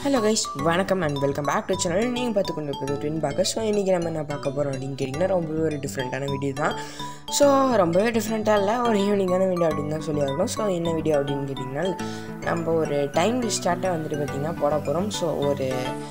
hello guys வணக்கம் and welcome back to channel நீங்கள் பார்த்து கொண்டு இருப்பது ட்வின் பார்க்க ஸோ இன்றைக்கி நம்ம என்ன பார்க்க போகிறோம் அப்படின்னு கேட்டிங்கன்னா ரொம்பவே ஒரு டிஃப்ரெண்ட்டான வீடியோ தான் ஸோ ரொம்பவே டிஃப்ரெண்ட்டாக இல்லை ஒரு யூனிக்கான வீடியோ அப்படின்னு தான் சொல்லி ஆகணும் ஸோ என்ன வீடியோ அப்படின்னு கேட்டிங்கன்னா நம்ம ஒரு டைம் ஸ்டார்ட்டை வந்துட்டு பார்த்திங்கன்னா போட போகிறோம் ஸோ ஒரு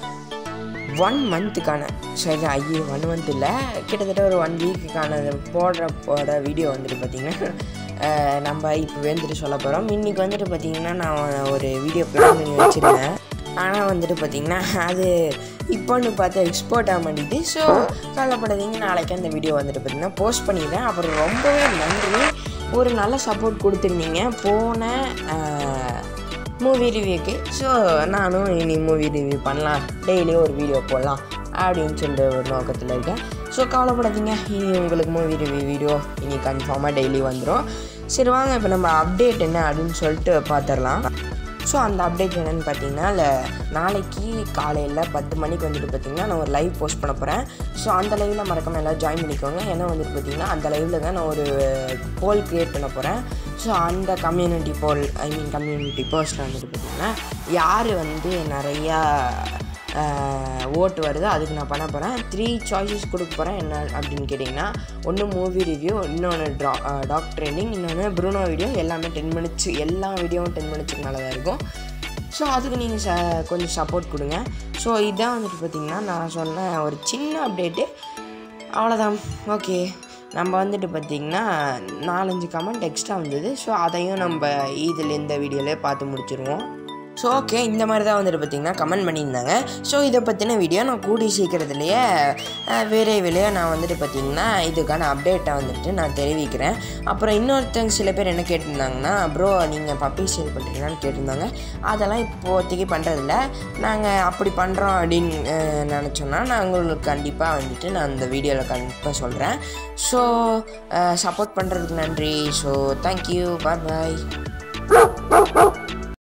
ஒன் மந்த்துக்கான சரி ஐயோ ஒன் மந்த் இல்லை கிட்டத்தட்ட ஒரு ஒன் வீக்குக்கான போடுற போட வீடியோ வந்துட்டு பார்த்திங்கன்னா அஹ், நம்ம இப்போ வந்துட்டு சொல்ல போகிறோம் இன்றைக்கி வந்துட்டு பார்த்திங்கன்னா நான் ஒரு வீடியோ பிளான் பண்ணி வச்சுருந்தேன் ஆனால் வந்துட்டு பார்த்திங்கன்னா அது இப்போன்னு பார்த்து எக்ஸ்போர்ட் ஆக மாட்டேங்குது ஸோ கவலைப்படாதீங்க நாளைக்கு அந்த வீடியோ வந்துட்டு பார்த்திங்கன்னா போஸ்ட் பண்ணிடுறேன் அப்புறம் ரொம்பவே நன்றி ஒரு நல்ல சப்போர்ட் கொடுத்துருந்தீங்க போன அஹ், மூவி ரிவ்யூக்கு ஸோ நானும் இனி மூவி ரிவ்யூ பண்ணலாம் டெய்லியும் ஒரு வீடியோ போடலாம் அப்படின்னு சொல்லிட்டு ஒரு நோக்கத்தில் இருக்கேன் ஸோ கவலைப்படாதீங்க இனி உங்களுக்கு மூவி ரிவ்யூ வீடியோ இனி கன்ஃபார்மாக டெய்லி வந்துடும் சரி வாங்க இப்போ நம்ம அப்டேட் என்ன அப்படின்னு சொல்லிட்டு பார்த்துடலாம் ஸோ அந்த அப்டேட் என்னென்னு பார்த்தீங்கன்னா இல்லை நாளைக்கு காலையில் பத்து மணிக்கு வந்துட்டு பார்த்தீங்கன்னா நான் ஒரு லைவ் போஸ்ட் பண்ண போகிறேன் ஸோ அந்த லைவில் மறக்காம எல்லாம் ஜாயின் பண்ணிக்கோங்க ஏன்னா வந்துட்டு பார்த்தீங்கன்னா அந்த லைவில் தான் நான் ஒரு போல் க்ரியேட் பண்ண போகிறேன் ஸோ அந்த கம்யூனிட்டி போல் ஐ மீன் கம்யூனிட்டி போஸ்ட்டில் வந்துட்டு பார்த்தீங்கன்னா யார் வந்து நிறையா ஆஹ், ஓட்டு வருதோ அதுக்கு நான் பண்ண போகிறேன் த்ரீ சாய்ஸஸ் கொடுக்க போகிறேன் என்ன அப்படின்னு கேட்டிங்கன்னா ஒன்று மூவி ரிவ்யூ இன்னொன்று ட்ரா டாக் ட்ரெயினிங் இன்னொன்று ப்ரூனோ வீடியோ எல்லாமே டென் மினிட்ஸ் எல்லா வீடியோவும் டென் மினிட்ஸுக்கு மேலே தான் இருக்கும் ஸோ அதுக்கு நீங்கள் ச கொஞ்சம் சப்போர்ட் கொடுங்க ஸோ இதான் வந்துட்டு பார்த்திங்கன்னா நான் சொன்ன ஒரு சின்ன அப்டேட்டு அவ்வளோதான் ஓகே நம்ம வந்துட்டு பார்த்திங்கன்னா நாலஞ்சு கமெண்ட் எக்ஸ்ட்ரா வந்தது ஸோ அதையும் நம்ம இதில் இந்த வீடியோவிலே பார்த்து முடிச்சிருவோம் ஸோ ஓகே இந்த மாதிரி தான் வந்துட்டு பார்த்திங்கன்னா கமெண்ட் பண்ணியிருந்தாங்க ஸோ இதை பற்றின வீடியோ நான் கூடி சீக்கிரத்துலேயே அஹ், விரைவிலேயே நான் வந்துட்டு பார்த்திங்கன்னா இதுக்கான அப்டேட்டை வந்துட்டு நான் தெரிவிக்கிறேன் அப்புறம் இன்னொருத்தங்க சில பேர் என்ன கேட்டிருந்தாங்கன்னா ப்ரோ நீங்கள் பப்பி சேல் பண்ணுறீங்களான்னு கேட்டிருந்தாங்க அதெல்லாம் இப்போதைக்கு பண்ணுறதில்ல நாங்கள் அப்படி பண்ணுறோம் அப்படின்னு அஹ், நினச்சோன்னா நான் உங்களுக்கு கண்டிப்பாக வந்துட்டு நான் அந்த வீடியோவில் கண்டிப்பாக சொல்கிறேன் ஸோ சப்போர்ட் பண்ணுறதுக்கு நன்றி ஸோ தேங்க்யூ பாய் பாய்